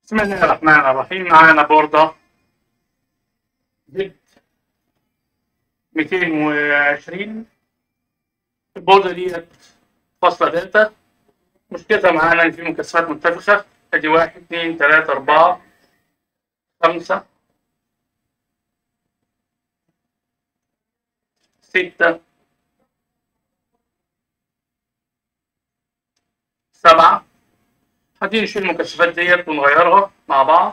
بسم الله الرحمن الرحيم معانا بوردة زد 220 البوردة ديت فاصلة دلتا مشكلتها معانا إن في مكثفات منتفخة أدي واحد اتنين تلاتة أربعة خمسة ستة سبعة هتيجي نشيل المكثفات ديت ونغيرها مع بعض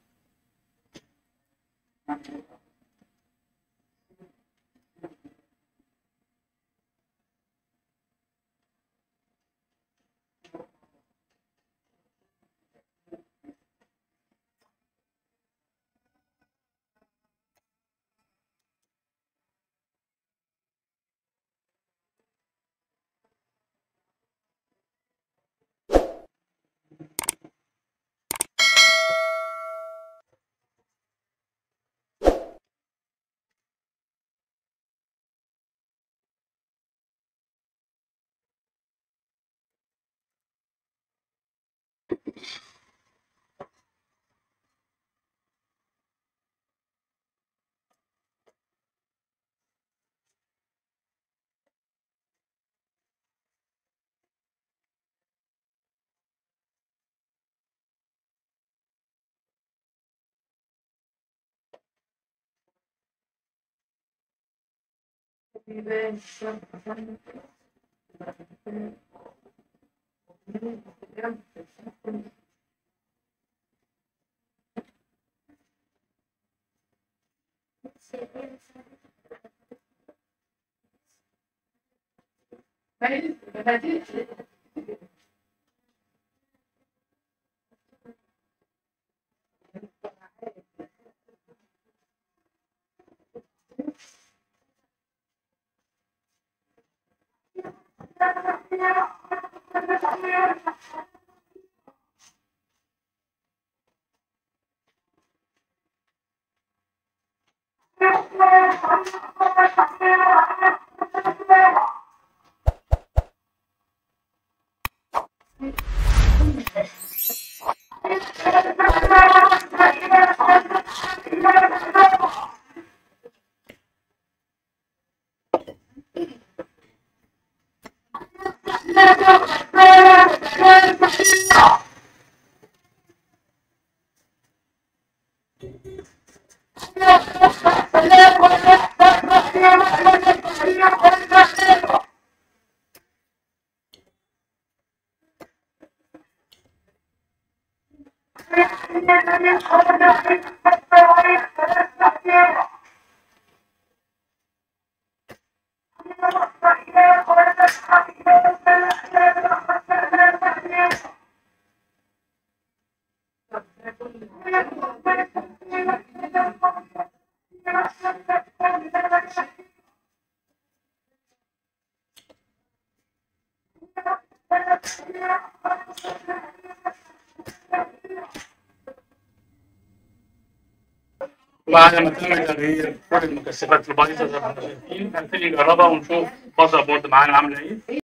وبعد ما تم تغيير كل المكثفات البايظة زي ما احنا شايفين هنبتدي نجربها ونشوف بازر بورد معانا عاملة ايه